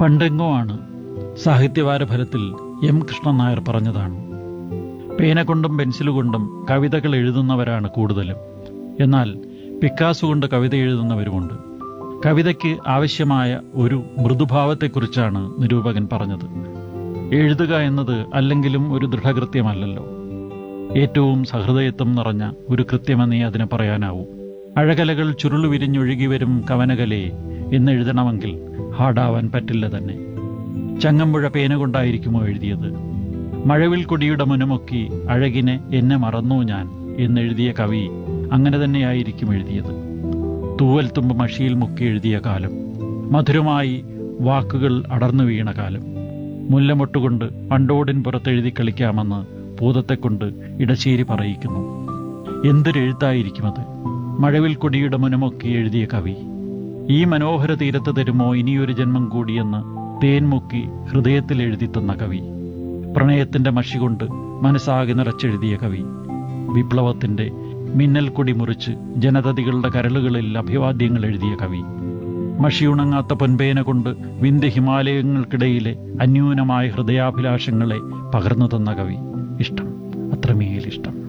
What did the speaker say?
പണ്ടെങ്ങോ ആണ് സാഹിത്യവാരഫലത്തിൽ എം കൃഷ്ണൻ നായർ പറഞ്ഞതാണ് പേന കൊണ്ടും പെൻസിലുകൊണ്ടും കവിതകൾ എഴുതുന്നവരാണ് കൂടുതലും എന്നാൽ പിക്കാസു കൊണ്ട് കവിത എഴുതുന്നവരുമുണ്ട് കവിതയ്ക്ക് ആവശ്യമായ ഒരു മൃദുഭാവത്തെക്കുറിച്ചാണ് നിരൂപകൻ പറഞ്ഞത് എഴുതുക എന്നത് അല്ലെങ്കിലും ഒരു ദൃഢകൃത്യമല്ലല്ലോ ഏറ്റവും സഹൃദയത്വം നിറഞ്ഞ ഒരു കൃത്യമെന്നേ അതിനെ പറയാനാവൂ അഴകലകൾ ചുരുളു വിരിഞ്ഞൊഴുകി വരും കവനകലയെ എന്നെഴുതണമെങ്കിൽ ഹാർഡാവാൻ പറ്റില്ല തന്നെ ചങ്ങമ്പുഴ പേന കൊണ്ടായിരിക്കുമോ എഴുതിയത് മഴവിൽ കൊടിയുടെ മുനമൊക്കി അഴകിനെ എന്നെ മറന്നു ഞാൻ എന്നെഴുതിയ കവി അങ്ങനെ തന്നെയായിരിക്കും എഴുതിയത് തൂവൽ തുമ്പ് മഷിയിൽ മുക്കി എഴുതിയ കാലം മധുരമായി വാക്കുകൾ അടർന്നു വീണ കാലം മുല്ലമൊട്ടുകൊണ്ട് പണ്ടോടിൻ പുറത്തെഴുതി കളിക്കാമെന്ന് ഭൂതത്തെക്കൊണ്ട് ഇടശ്ശേരി പറയിക്കുന്നു എന്തൊരെഴുത്തായിരിക്കും അത് മഴവിൽ കൊടിയുടെ മുനമൊക്കി എഴുതിയ കവി ഈ മനോഹര തീരത്ത് തരുമോ ഇനിയൊരു ജന്മം കൂടിയെന്ന് തേൻ മുക്കി ഹൃദയത്തിൽ എഴുതി തന്ന കവി പ്രണയത്തിന്റെ മഷി കൊണ്ട് മനസ്സാകെ നിറച്ചെഴുതിയ കവി വിപ്ലവത്തിന്റെ മിന്നൽ കൊടി മുറിച്ച് ജനതതികളുടെ കരളുകളിൽ അഭിവാദ്യങ്ങൾ എഴുതിയ കവി മഷിയുണങ്ങാത്ത പൊൻപേന കൊണ്ട് വിന്ധ്യ ഹിമാലയങ്ങൾക്കിടയിലെ അന്യൂനമായ ഹൃദയാഭിലാഷങ്ങളെ പകർന്നു തന്ന കവി ഇഷ്ടം അത്രമേൽ ഇഷ്ടം